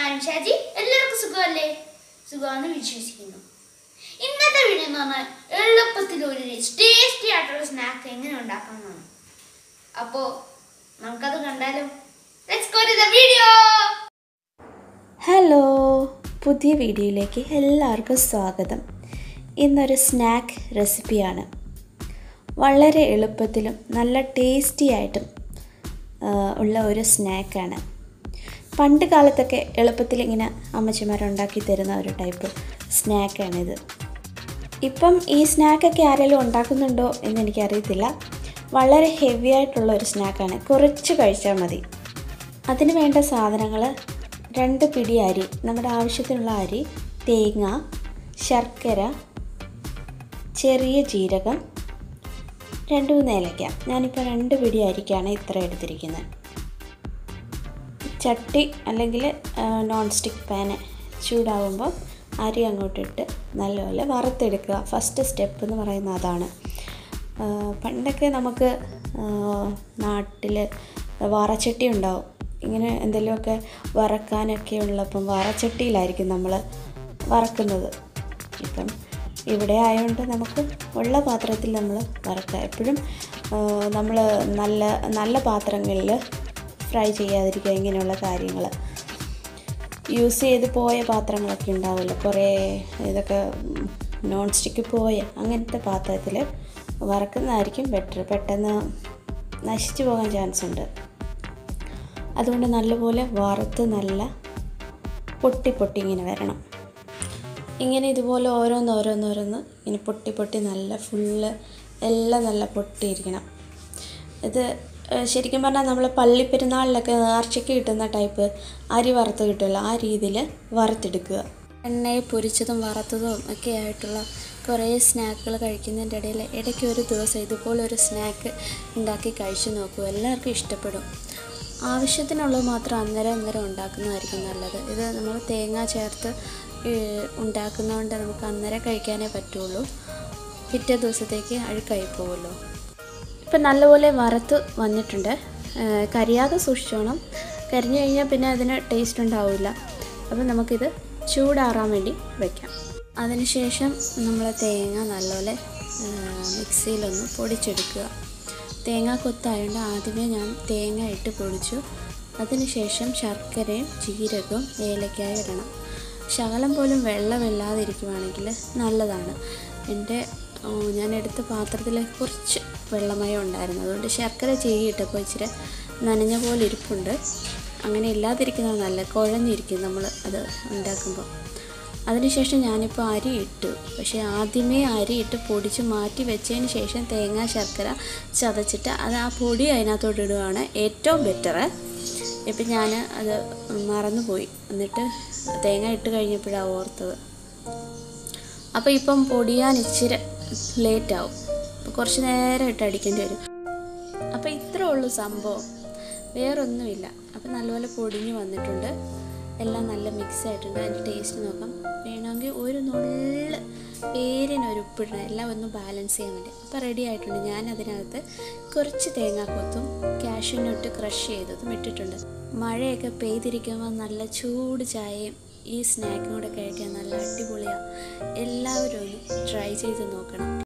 ഞാനും ഷാജി എല്ലാവർക്കും സുഖമല്ലേ സുഖമാണെന്ന് വിശ്വസിക്കുന്നു ഇന്നത്തെ വീഡിയോ എന്ന് പറഞ്ഞാൽ എളുപ്പത്തിൽ ഒരു ടേസ്റ്റി ആയിട്ടുള്ള സ്നാക്ക് എങ്ങനെ ഉണ്ടാക്കാമെന്നാണ് അപ്പോൾ നമുക്കത് കണ്ടാലോ let's go to the video hello പുതിയ വീഡിയോയിലേക്ക് എല്ലാവർക്കും സ്വാഗതം ഇന്നൊരു സ്നാക്ക് റെസിപ്പിയാണ് വളരെ എളുപ്പത്തിലും നല്ല ടേസ്റ്റി ആയിട്ടും ആ, ഉള്ള ഒരു സ്നാക്കാണ് പണ്ട് കാലത്തൊക്കെ എളുപ്പത്തിൽ ഇങ്ങനെ അമ്മച്ചിമാർ ഉണ്ടാക്കി തരുന്ന ഒരു ടൈപ്പ് സ്നാക്കാണിത് ഇപ്പം ഈ സ്നാക്കൊക്കെ ആരെങ്കിലും ഉണ്ടാക്കുന്നുണ്ടോ എന്ന് എനിക്കറിയത്തില്ല വളരെ ഹെവി ആയിട്ടുള്ള ഒരു സ്നാക്കാണ് കുറച്ച് കഴിച്ചാൽ മതി അതിന് വേണ്ട സാധനങ്ങൾ രണ്ട് പിടി അരി നമ്മുടെ ആവശ്യത്തിനുള്ള അരി തേങ്ങ ശർക്കര ചെറിയ ജീരകം രണ്ട് മൂന്ന് ഏലക്ക ഞാനിപ്പോൾ രണ്ട് പിടി അരിക്കാണ് ഇത്ര എടുത്തിരിക്കുന്നത് ചട്ടി അല്ലെങ്കിൽ നോൺ സ്റ്റിക്ക് പാന് ചൂടാവുമ്പോൾ അരി അങ്ങോട്ടിട്ട് നല്ലപോലെ വറുത്തെടുക്കുക ഫസ്റ്റ് സ്റ്റെപ്പ് എന്ന് പറയുന്നത് അതാണ് ആ, പണ്ടൊക്കെ നമുക്ക് നാട്ടിൽ വറച്ചട്ടി ഉണ്ടാവും ഇങ്ങനെ എന്തെങ്കിലുമൊക്കെ വറക്കാനൊക്കെ ഉള്ളപ്പം വറച്ചട്ടിയിലായിരിക്കും നമ്മൾ വറക്കുന്നത് ഇപ്പം ഇവിടെ ആയതുകൊണ്ട് നമുക്ക് ഉള്ള പാത്രത്തിൽ നമ്മൾ വറക്കുക എപ്പോഴും നമ്മൾ നല്ല നല്ല പാത്രങ്ങളിൽ ഫ്രൈ ചെയ്യാതിരിക്കുക ഇങ്ങനെയുള്ള കാര്യങ്ങൾ യൂസ് ചെയ്ത് പോയ പാത്രങ്ങളൊക്കെ ഉണ്ടാവുമല്ലോ കുറേ ഇതൊക്കെ നോൺ സ്റ്റിക്ക് പോയ അങ്ങനത്തെ പാത്രത്തിൽ വറക്കുന്നതായിരിക്കും ബെറ്റർ പെട്ടെന്ന് നശിച്ചു പോകാൻ ചാൻസ് ഉണ്ട് അതുകൊണ്ട് നല്ലപോലെ വറുത്ത് നല്ല പൊട്ടി പൊട്ടി ഇങ്ങനെ വരണം ഇങ്ങനെ ഇതുപോലെ ഓരോന്ന് ഓരോന്ന് ഓരോന്ന് ഇങ്ങനെ പൊട്ടി പൊട്ടി നല്ല ഫുള്ള് എല്ലാം നല്ല പൊട്ടിയിരിക്കണം ഇത് ഏഹ്, ശരിക്കും പറഞ്ഞാൽ നമ്മൾ പള്ളിപ്പെരുന്നാളിലൊക്കെ നേർച്ചയ്ക്ക് കിട്ടുന്ന ടൈപ്പ് അരി വറുത്ത് കിട്ടുമല്ലോ ആ രീതിയിൽ വറുത്തെടുക്കുക എണ്ണയെ പൊരിച്ചതും വറുത്തതും ഒക്കെ ആയിട്ടുള്ള കുറേ സ്നാക്കുകൾ കഴിക്കുന്നതിൻ്റെ ഇടയിൽ ഇടയ്ക്ക് ഒരു ദിവസം ഇതുപോലൊരു സ്നാക്ക് ഉണ്ടാക്കി കഴിച്ചു നോക്കൂ എല്ലാവർക്കും ഇഷ്ടപ്പെടും ആവശ്യത്തിനുള്ളത് മാത്രം അന്നേരം അന്നേരം ഉണ്ടാക്കുന്നതായിരിക്കും നല്ലത് ഇത് നമ്മൾ തേങ്ങ ചേർത്ത് ഏഹ്, ഉണ്ടാക്കുന്നതുകൊണ്ട് നമുക്ക് അന്നേരം കഴിക്കാനേ പറ്റുള്ളൂ പിറ്റേ ദിവസത്തേക്ക് അഴുക്കായി പോകുമല്ലോ ഇപ്പം നല്ലപോലെ വറുത്ത് വന്നിട്ടുണ്ട് ഏഹ്, കരിയാതെ സൂക്ഷിച്ചോണം കരിഞ്ഞു കഴിഞ്ഞാൽ പിന്നെ അതിന് ടേസ്റ്റ് ഉണ്ടാവില്ല അപ്പം നമുക്കിത് ചൂടാറാൻ വേണ്ടി വയ്ക്കാം അതിനുശേഷം നമ്മൾ തേങ്ങ നല്ലപോലെ ഏഹ്, മിക്സിയിലൊന്ന് പൊടിച്ചെടുക്കുക തേങ്ങ കൊത്തായതുകൊണ്ട് ആദ്യമേ ഞാൻ തേങ്ങ ഇട്ട് പൊടിച്ചു അതിനുശേഷം ശർക്കരയും ജീരകവും ഏലക്കായും ഇടണം ശകലം പോലും വെള്ളമില്ലാതിരിക്കുവാണെങ്കിൽ നല്ലതാണ് എൻ്റെ ഓ, ഞാൻ എടുത്ത പാത്രത്തിൽ കുറച്ച് വെള്ളമയം ഉണ്ടായിരുന്നു അതുകൊണ്ട് ശർക്കര ചെയ്യിട്ടപ്പോൾ ഇച്ചിരി നനഞ്ഞ പോലെ ഇരിപ്പുണ്ട് അങ്ങനെ ഇല്ലാതിരിക്കുന്നത് നല്ല കുഴഞ്ഞിരിക്കും നമ്മൾ അത് ഉണ്ടാക്കുമ്പോൾ അതിനുശേഷം ഞാനിപ്പോൾ അരി ഇട്ടു പക്ഷേ ആദ്യമേ അരി ഇട്ട് പൊടിച്ച് മാറ്റി വെച്ചതിന് ശേഷം തേങ്ങ ശർക്കര ചതച്ചിട്ട് അത് ആ പൊടി അതിനകത്തോട്ട് ഇടുകയാണ് ഏറ്റവും ബെറ്റർ ഇപ്പം ഞാൻ അത് മറന്നുപോയി എന്നിട്ട് തേങ്ങ ഇട്ട് കഴിഞ്ഞപ്പോഴാണ് ഓർത്തത് അപ്പോൾ ഇപ്പം പൊടിയാൻ ഇച്ചിരി ലേറ്റ് ആവും അപ്പോൾ കുറച്ച് നേരം ഇട്ട് അടിക്കേണ്ടി വരും അപ്പോൾ ഇത്രേ ഉള്ളൂ സംഭവം വേറൊന്നുമില്ല അപ്പോൾ നല്ലപോലെ പൊടിഞ്ഞ് വന്നിട്ടുണ്ട് എല്ലാം നല്ല മിക്സ് ആയിട്ടുണ്ട് അതിൻ്റെ ടേസ്റ്റ് നോക്കാം വേണമെങ്കിൽ ഒരു നുള്ള് പേരിനൊരു ഉപ്പിടണം എല്ലാം ഒന്ന് ബാലൻസ് ചെയ്യാൻ വേണ്ടി അപ്പോൾ റെഡി ആയിട്ടുണ്ട് ഞാൻ അതിനകത്ത് കുറച്ച് തേങ്ങാക്കൊത്തും കാഷ്യൂനട്ട് ക്രഷ് ചെയ്തതും ഇട്ടിട്ടുണ്ട് മഴയൊക്കെ പെയ്തിരിക്കുമ്പോൾ നല്ല ചൂട് ചായയും ഈ സ്നാക്കും കൂടെ കഴിക്കാൻ നല്ല അടിപൊളിയാണ് എല്ലാവരും ഒന്ന് ട്രൈ ചെയ്ത് നോക്കണം